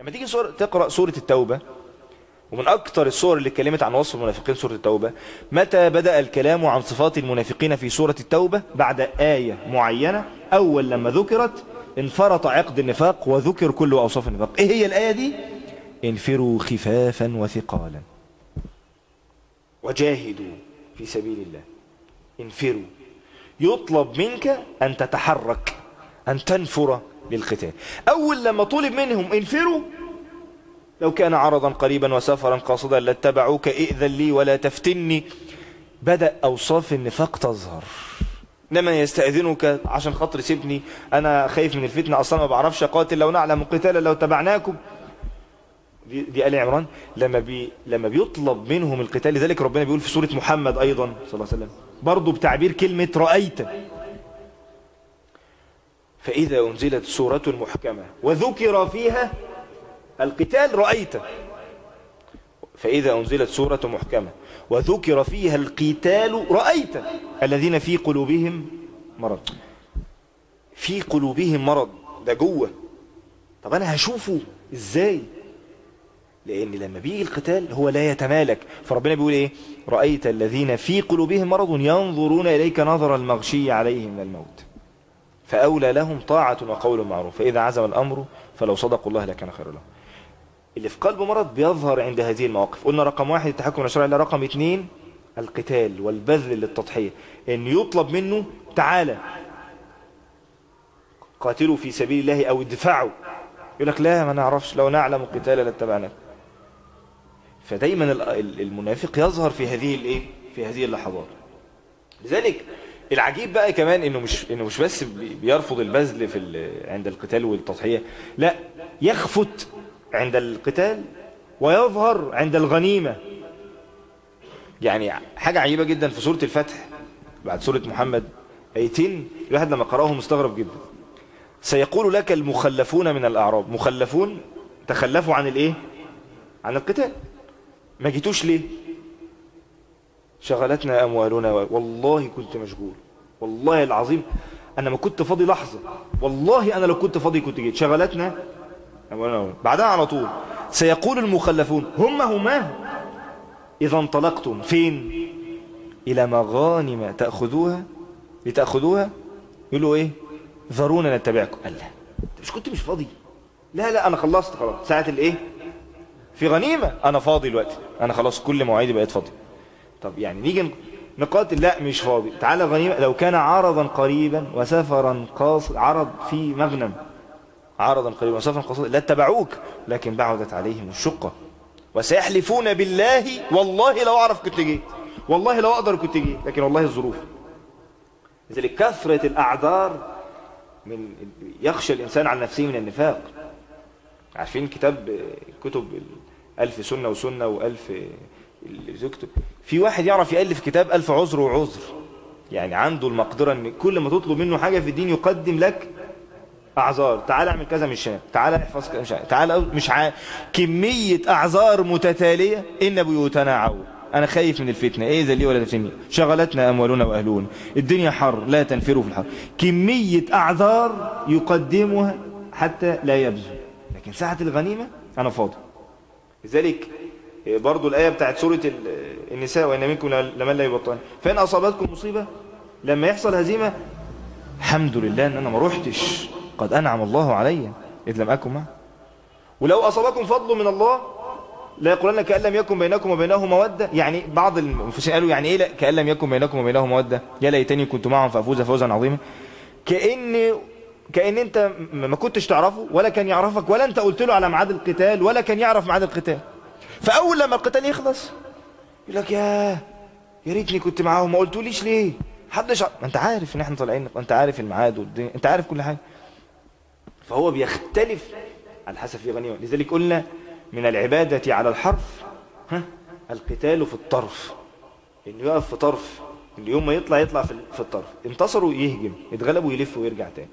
لما تيجي سورة تقرأ سورة التوبة ومن أكثر السور اللي اتكلمت عن وصف المنافقين سورة التوبة متى بدأ الكلام عن صفات المنافقين في سورة التوبة بعد آية معينة أول لما ذكرت انفرط عقد النفاق وذكر كل أوصاف النفاق إيه هي الآية دي انفروا خفافا وثقالا وجاهدوا في سبيل الله انفروا يطلب منك أن تتحرك أن تنفر للقتال أول لما طلب منهم انفروا لو كان عرضا قريبا وسفرا قاصدا لاتبعوك ائذن لي ولا تفتني بدأ أوصاف النفاق تظهر لما يستأذنك عشان خاطر سيبني أنا خايف من الفتنة أصلا ما بعرفش قاتل لو نعلم قتالا لو تبعناكم دي, دي آل عمران لما بي لما بيطلب منهم القتال لذلك ربنا بيقول في سورة محمد أيضا صلى الله عليه وسلم برضه بتعبير كلمة رأيت فإذا أنزلت سورة محكمة وذكر فيها القتال رأيت فإذا أنزلت سورة محكمة وذكر فيها القتال رأيت الذين في قلوبهم مرض في قلوبهم مرض ده جوه طب أنا هشوفه إزاي لأن لما بيجي القتال هو لا يتمالك فربنا بيقول إيه رأيت الذين في قلوبهم مرض ينظرون إليك نظر المغشي عليه من الموت فأولى لهم طاعة وقول معروف فإذا عزم الأمر فلو صدقوا الله لكان خير لهم اللي في قلبه مرض بيظهر عند هذه المواقف قلنا رقم واحد التحكم الشرعي رقم اثنين القتال والبذل للتضحية ان يطلب منه تعالى قاتلوا في سبيل الله او ادفعوا يقول لك لا ما نعرفش لو نعلم القتال لاتبعناه فدايما المنافق يظهر في هذه الايه في هذه اللحظات لذلك العجيب بقى كمان انه مش انه مش بس بيرفض البذل في عند القتال والتضحيه لا يخفت عند القتال ويظهر عند الغنيمة يعني حاجة عجيبة جدا في سورة الفتح بعد سورة محمد ايتين الواحد لما قرأه مستغرب جدا سيقول لك المخلفون من الأعراب مخلفون تخلفوا عن الايه عن القتال ما جيتوش ليه شغلتنا أموالنا والله كنت مشغول والله العظيم أنا ما كنت فاضي لحظة والله أنا لو كنت فاضي كنت جيت شغلتنا بعدها على طول سيقول المخلفون هم هما إذا انطلقتم فين إلى مغانم تأخذوها لتأخذوها يقولوا إيه ذرونا نتبعكم قال لا مش كنت مش فاضي لا لا أنا خلصت خلاص ساعة الإيه في غنيمة أنا فاضي دلوقتي أنا خلاص كل مواعيدي بقيت فاضي طب يعني نيجي نقاتل لا مش فاضي تعالى غنيمة لو كان عرضا قريبا وسفرا قاص عرض في مغنم عرضا قريبا وسفرا قصيرا لا اتبعوك لكن بعدت عليهم الشقة وسيحلفون بالله والله لو أعرف كنت جيت والله لو أقدر كنت جيت لكن والله الظروف لذلك كثرة الأعذار من يخشى الإنسان عن نفسه من النفاق عارفين كتاب كتب ألف سنة وسنة وألف زكتب في واحد يعرف يألف كتاب ألف عذر وعذر يعني عنده المقدرة أن كل ما تطلب منه حاجة في الدين يقدم لك اعذار تعال اعمل كذا مش هنا تعال احفظ كذا مش عارف. تعال مش عارف كميه اعذار متتاليه ان بيوتنا عور انا خايف من الفتنه ايه ذا لي ولا تفتني شغلتنا اموالنا واهلنا الدنيا حر لا تنفروا في الحر كميه اعذار يقدمها حتى لا يبذل لكن ساعه الغنيمه انا فاضي لذلك برضو الايه بتاعت سوره النساء وان منكم لمن لا يبطل فان اصابتكم مصيبه لما يحصل هزيمه الحمد لله ان انا ما روحتش قد أنعم الله علي إذ لم أكن معه ولو أصابكم فضل من الله لا يقولن كأن لم يكن بينكم وبينه مودة يعني بعض المفسرين قالوا يعني إيه كأن لم يكن بينكم وبينه مودة يا ليتني كنت معهم فأفوز فوزا عظيما كأن كأن أنت ما كنتش تعرفه ولا كان يعرفك ولا أنت قلت له على ميعاد القتال ولا كان يعرف ميعاد القتال فأول لما القتال يخلص يقول لك يا يا ريتني كنت معاهم ما قلتوليش ليه حدش ع... ما انت عارف ان احنا طالعين انت عارف الميعاد والدنيا انت عارف كل حاجه فهو بيختلف على حسب في غنيمة لذلك قلنا من العبادة على الحرف ها القتال في الطرف انه يقف في طرف اللي يوم ما يطلع يطلع في الطرف انتصروا يهجم يتغلبوا يلف ويرجع تاني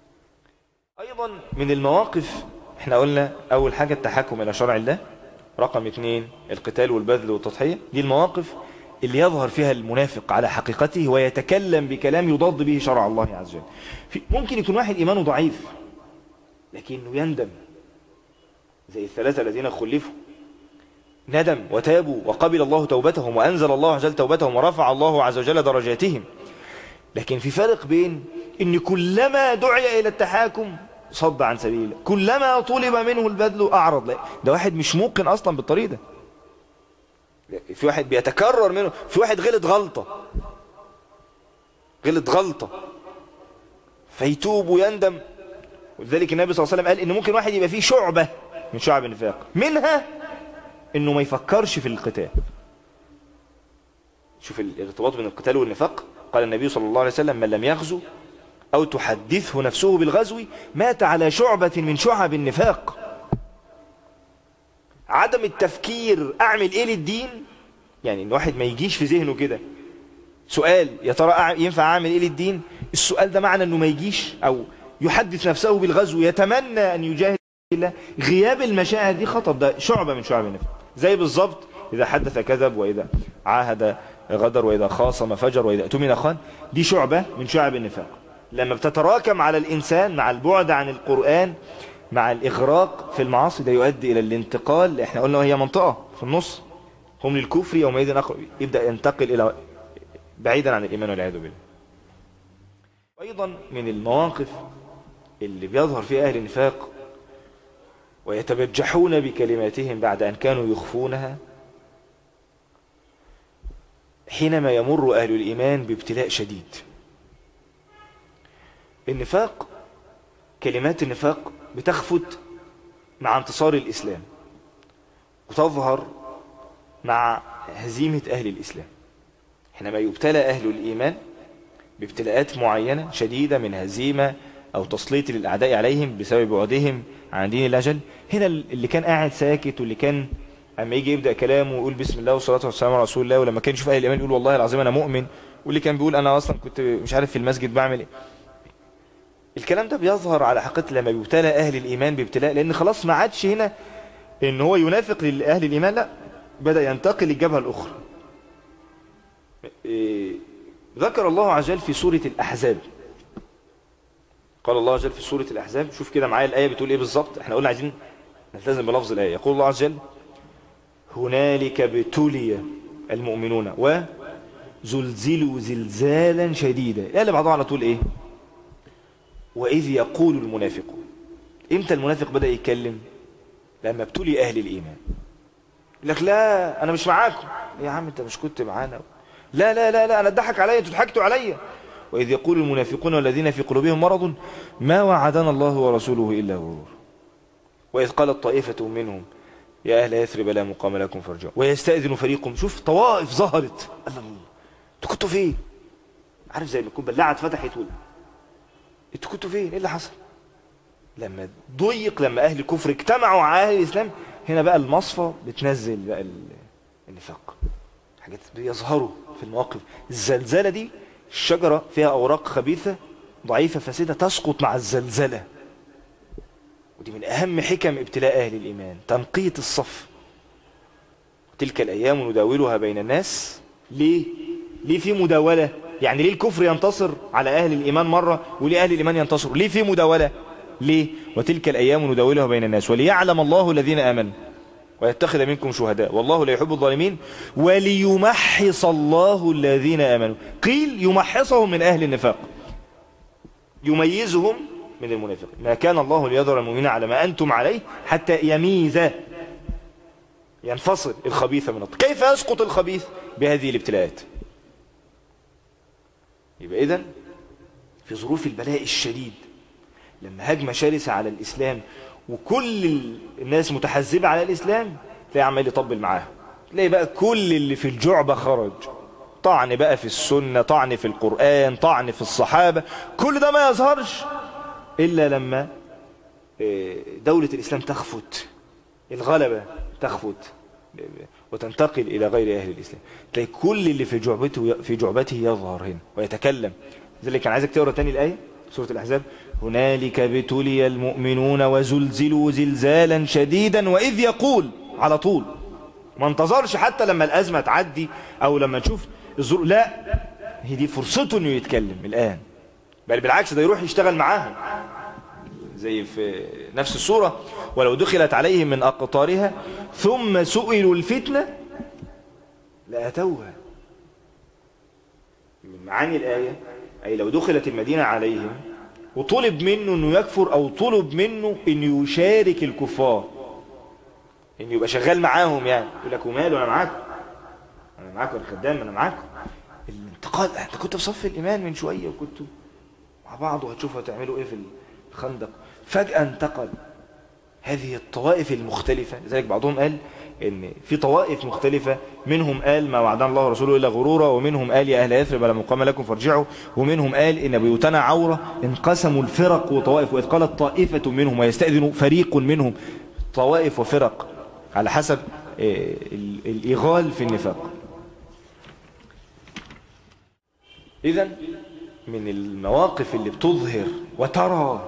ايضا من المواقف احنا قلنا اول حاجة التحكم الى شرع الله رقم اثنين القتال والبذل والتضحية دي المواقف اللي يظهر فيها المنافق على حقيقته ويتكلم بكلام يضاد به شرع الله عز وجل ممكن يكون واحد ايمانه ضعيف لكنه يندم زي الثلاثة الذين خلفوا ندم وتابوا وقبل الله توبتهم وأنزل الله عز وجل توبتهم ورفع الله عز وجل درجاتهم لكن في فرق بين ان كلما دعي الى التحاكم صد عن سبيل الله كلما طلب منه البذل اعرض لا ده واحد مش موقن اصلا بالطريق ده في واحد بيتكرر منه في واحد غلط غلطة غلط غلطة فيتوب ويندم ولذلك النبي صلى الله عليه وسلم قال ان ممكن واحد يبقى فيه شعبة من شعب النفاق منها انه ما يفكرش في القتال شوف الارتباط بين القتال والنفاق قال النبي صلى الله عليه وسلم من لم يغزو أو تحدثه نفسه بالغزو مات على شعبة من شعب النفاق عدم التفكير أعمل إيه للدين يعني إن واحد ما يجيش في ذهنه كده سؤال يا ترى ينفع أعمل إيه للدين السؤال ده معنى أنه ما يجيش أو يحدث نفسه بالغزو يتمنى أن يجاهد الله غياب المشاعر دي خطر ده شعبة من شعب النفاق زي بالظبط إذا حدث كذب وإذا عاهد غدر وإذا خاصم فجر وإذا أتمن خان دي شعبة من شعب النفاق لما بتتراكم على الإنسان مع البعد عن القرآن مع الإغراق في المعاصي ده يؤدي إلى الانتقال احنا قلنا هي منطقة في النص هم للكفر يومئذ أقرب يبدأ ينتقل إلى بعيدا عن الإيمان والعياذ بالله أيضا من المواقف اللي بيظهر فيها أهل النفاق ويتبجحون بكلماتهم بعد أن كانوا يخفونها حينما يمر أهل الإيمان بابتلاء شديد النفاق كلمات النفاق بتخفت مع انتصار الإسلام وتظهر مع هزيمة أهل الإسلام حينما يبتلى أهل الإيمان بابتلاءات معينة شديدة من هزيمة أو تسليط للأعداء عليهم بسبب بعدهم عن دين الأجل هنا اللي كان قاعد ساكت واللي كان اما يجي يبدا كلامه ويقول بسم الله والصلاه والسلام على رسول الله ولما كان يشوف اهل الايمان يقول والله العظيم انا مؤمن واللي كان بيقول انا اصلا كنت مش عارف في المسجد بعمل ايه الكلام ده بيظهر على حقيقه لما بيبتلى اهل الايمان بابتلاء لان خلاص ما عادش هنا ان هو ينافق لاهل الايمان لا بدا ينتقل للجبهه الاخرى إيه ذكر الله عز وجل في سوره الاحزاب قال الله عز وجل في سوره الاحزاب شوف كده معايا الايه بتقول ايه بالظبط احنا قلنا عايزين نلتزم بلفظ الايه يقول الله عز وجل هنالك ابتلي المؤمنون وزلزلوا زلزالا شديدا الآية اللي بعضها على طول ايه وإذ يقول المنافقون امتى المنافق بدأ يتكلم لما ابتلي أهل الإيمان يقول لك لا أنا مش معاكم يا عم أنت مش كنت معانا لا لا لا لا أنا اتضحك عليا انتوا ضحكتوا عليا وإذ يقول المنافقون والذين في قلوبهم مرض ما وعدنا الله ورسوله إلا غرور وإذ قالت طائفة منهم يا أهل يثرب لا مقام لكم فارجعوا ويستأذن فريق شوف طوائف ظهرت الله انتوا كنتوا فين عارف زي ما يكون بلاعة فتحت ولا انتوا كنتوا فين ايه اللي حصل لما ضيق لما أهل الكفر اجتمعوا على أهل الإسلام هنا بقى المصفى بتنزل بقى النفاق حاجات بيظهروا في المواقف الزلزلة دي الشجرة فيها أوراق خبيثة ضعيفة فاسدة تسقط مع الزلزلة ودي من أهم حكم ابتلاء أهل الإيمان تنقية الصف تلك الأيام نداولها بين الناس ليه؟ ليه في مداولة؟ يعني ليه الكفر ينتصر على أهل الإيمان مرة وليه أهل الإيمان ينتصر؟ ليه في مداولة؟ ليه؟ وتلك الأيام نداولها بين الناس وليعلم الله الذين آمنوا ويتخذ منكم شهداء والله لا يحب الظالمين وليمحص الله الذين آمنوا قيل يمحصهم من أهل النفاق يميزهم من المنافقين ما كان الله ليذر المؤمنين على ما أنتم عليه حتى يميز ينفصل الخبيث من الطيب كيف يسقط الخبيث بهذه الابتلاءات يبقى إذن في ظروف البلاء الشديد لما هجمة شرسة على الإسلام وكل الناس متحزبة على الإسلام تلاقي عمال يطبل معاه تلاقي بقى كل اللي في الجعبة خرج طعن بقى في السنة طعن في القرآن طعن في الصحابة كل ده ما يظهرش إلا لما دولة الإسلام تخفت الغلبة تخفت وتنتقل إلى غير أهل الإسلام تلاقي كل اللي في جعبته في جعبته يظهر هنا ويتكلم ذلك كان عايزك تقرأ تاني الآية سورة الأحزاب هنالك ابتلي المؤمنون وزلزلوا زلزالا شديدا وإذ يقول على طول ما انتظرش حتى لما الأزمة تعدي أو لما نشوف الظروف لا هي دي فرصته انه يتكلم الآن بل بالعكس ده يروح يشتغل معاهم زي في نفس السورة ولو دخلت عليهم من أقطارها ثم سئلوا الفتنة لأتوها من معاني الآية أي لو دخلت المدينة عليهم وطلب منه أنه يكفر أو طلب منه أنه يشارك الكفار أنه يبقى شغال معاهم يعني يقول لك وماله أنا معاكم أنا معاكم أنا خدام أنا معاكم الانتقال أنت كنت في صف الإيمان من شوية وكنتوا مع بعض وهتشوفوا هتعملوا إيه في الخندق فجأة انتقل هذه الطوائف المختلفة لذلك بعضهم قال ان في طوائف مختلفة منهم قال ما وعدنا الله ورسوله إلا غرورا ومنهم قال يا أهل يثرب لا مقام لكم فارجعوا ومنهم قال إن بيوتنا عورة انقسموا الفرق وطوائف وإذ قالت طائفة منهم ويستأذن فريق منهم طوائف وفرق على حسب الإغال في النفاق إذا من المواقف اللي بتظهر وترى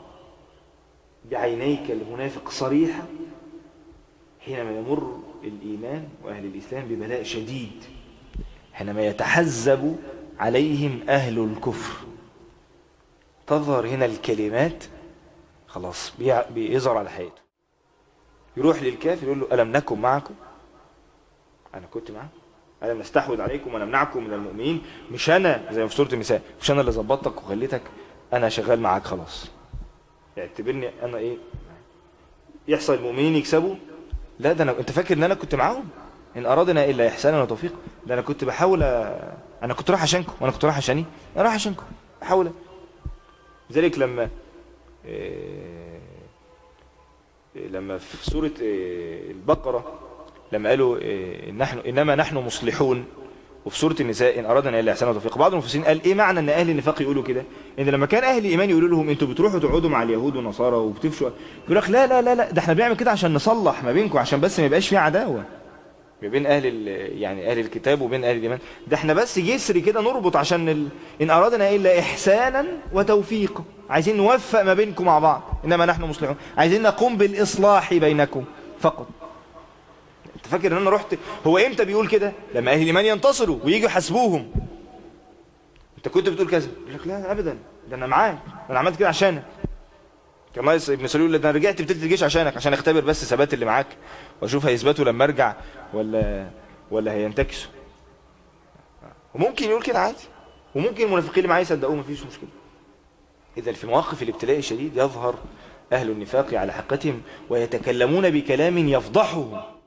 بعينيك المنافق صريحة حينما يمر الإيمان وأهل الإسلام ببلاء شديد حينما يتحزب عليهم أهل الكفر تظهر هنا الكلمات خلاص بيظهر على حياته يروح للكافر يقول له ألم نكن معكم أنا كنت معكم ألم نستحوذ عليكم ونمنعكم من المؤمنين مش أنا زي ما في سورة النساء مش أنا اللي ظبطتك وخليتك أنا شغال معاك خلاص يعتبرني أنا إيه يحصل المؤمنين يكسبوا لا ده أنا أنت فاكر إن أنا كنت معاهم إن أرادنا إلا إحسانا وتوفيق ده أنا كنت بحاول أ... أنا كنت رايح عشانكم وأنا كنت رايح عشاني أنا رايح عشانكم بحاول لذلك لما إيه... لما في سورة إيه... البقرة لما قالوا إيه... نحن إنما نحن مصلحون وفي سورة النساء إن أردنا إلا إحسان وتوفيق بعض المفسرين قال إيه معنى أن أهل النفاق يقولوا كده إن لما كان أهل الإيمان يقولوا لهم أنتوا بتروحوا تقعدوا مع اليهود والنصارى وبتفشوا يقول لك لا لا لا لا ده احنا بنعمل كده عشان نصلح ما بينكم عشان بس ما يبقاش في عداوة ما بين أهل يعني أهل الكتاب وبين أهل الإيمان ده احنا بس جسر كده نربط عشان ال... إن أردنا إلا إحسانا وتوفيقا عايزين نوفق ما بينكم مع بعض إنما نحن مصلحون عايزين نقوم بالإصلاح بينكم فقط انت فاكر ان انا رحت هو امتى بيقول كده لما اهل الايمان ينتصروا وييجوا يحاسبوهم انت كنت بتقول كذا يقول لك لا ابدا ده انا معاك انا عملت كده عشانك كان ناقص ابن سلول ده انا رجعت بتلت الجيش عشانك عشان اختبر بس ثبات اللي معاك واشوف هيثبتوا لما ارجع ولا ولا هينتكسوا وممكن يقول كده عادي وممكن المنافقين اللي معاه يصدقوه مفيش مشكله اذا في مواقف الابتلاء الشديد يظهر اهل النفاق على حقتهم ويتكلمون بكلام يفضحهم